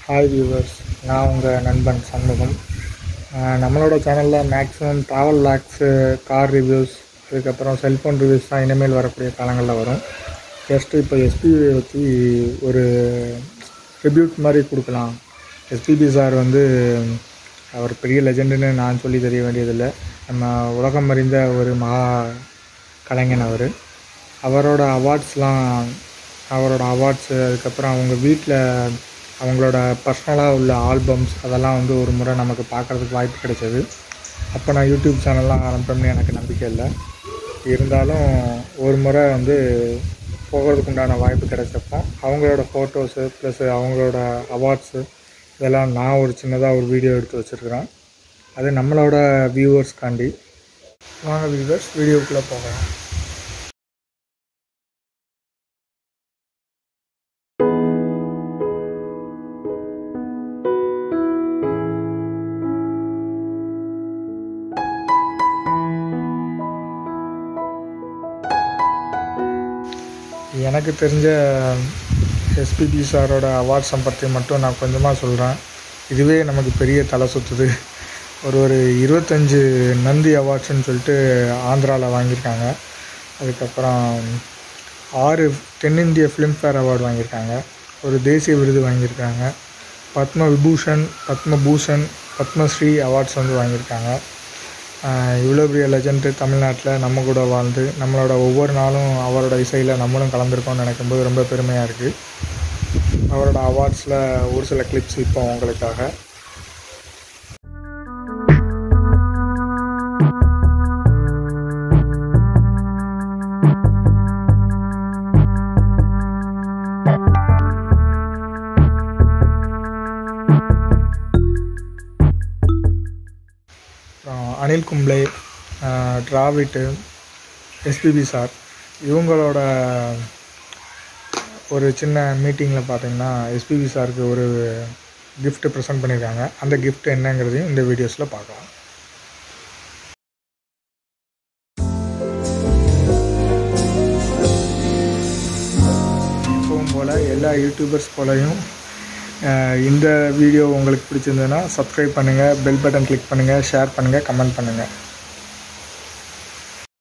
hi viewers நான் உங்கள் நண்பன் சண்முகம் அஹ் நம்மளோட சேனலில் maximum travel logs car reviews அதுக்கப்புறம் செல்ஃபோன் ரிவ்யூஸ் தான் இனிமேல் வரக்கூடிய காலங்களில் வரும் ஜஸ்ட்டு இப்போ எஸ்பிபி வச்சு ஒரு ட்ரிபியூட் மாதிரி கொடுக்கலாம் எஸ்பிபி சார் வந்து அவர் பெரிய லெஜெண்டுன்னு நான் சொல்லி தெரிய வேண்டியதில்லை நம்ம உலகம் அறிந்த ஒரு மகா கலைஞன் அவர் அவரோட அவார்ட்ஸ்லாம் அவரோட அவார்ட்ஸு அதுக்கப்புறம் அவங்க வீட்டில் அவங்களோட பர்சனலாக உள்ள ஆல்பம்ஸ் அதெல்லாம் வந்து ஒரு முறை நமக்கு பார்க்குறதுக்கு வாய்ப்பு கிடைச்சது அப்போ நான் யூடியூப் சேனல்லாம் ஆரம்பிப்பேன்னு எனக்கு நம்பிக்கை இல்லை இருந்தாலும் ஒரு முறை வந்து போகிறதுக்கு உண்டான வாய்ப்பு கிடைச்சப்போ அவங்களோட ஃபோட்டோஸு ப்ளஸ் அவங்களோட அவார்ட்ஸு இதெல்லாம் நான் ஒரு சின்னதாக ஒரு வீடியோ எடுத்து வச்சுருக்கிறேன் அது நம்மளோட வியூவர்ஸ்க்காண்டி வாங்க வியூவர்ஸ் வீடியோக்குள்ளே போகலாம் எனக்கு தெரிஞ்ச எஸ்பிபி சாரோட அவார்ட்ஸை பற்றி மட்டும் நான் கொஞ்சமாக சொல்கிறேன் இதுவே நமக்கு பெரிய தலை சுற்றுது ஒரு ஒரு இருபத்தஞ்சு நந்தி அவார்ட்ஸ்னு சொல்லிட்டு ஆந்திராவில் வாங்கியிருக்காங்க அதுக்கப்புறம் ஆறு தென்னிந்திய ஃபிலிம்ஃபேர் அவார்டு வாங்கியிருக்காங்க ஒரு தேசிய விருது வாங்கியிருக்காங்க பத்ம விபூஷன் பத்மபூஷன் பத்மஸ்ரீ அவார்ட்ஸ் வந்து வாங்கியிருக்காங்க இவ்வளோ பெரிய லெஜெண்டு தமிழ்நாட்டில் நம்ம கூட வாழ்ந்து நம்மளோட ஒவ்வொரு நாளும் அவரோட இசையில் நம்மளும் கலந்துருக்கோம்னு நினைக்கும்போது ரொம்ப பெருமையாக இருக்குது அவரோட அவார்ட்ஸில் ஒரு சில கிளிப்ஸ் இப்போ உங்களுக்காக அப்புறம் அனில் கும்ப்ளே டிராவிட்டு எஸ்பிபி சார் இவங்களோட ஒரு சின்ன மீட்டிங்கில் பார்த்தீங்கன்னா எஸ்பிபி சாருக்கு ஒரு gift ப்ரெசென்ட் பண்ணியிருக்காங்க அந்த gift என்னங்கிறதையும் இந்த வீடியோஸில் பார்க்கலாம் எப்பவும் போல் எல்லா யூடியூபர்ஸ் போலையும் அஹ், இந்த வீடியோ உங்களுக்கு பிடிச்சிருந்ததுன்னா சப்ஸ்கிரைப் பண்ணுங்கள் பெல் பட்டன் கிளிக் பண்ணுங்கள் ஷேர் பண்ணுங்கள் கமெண்ட் பண்ணுங்கள்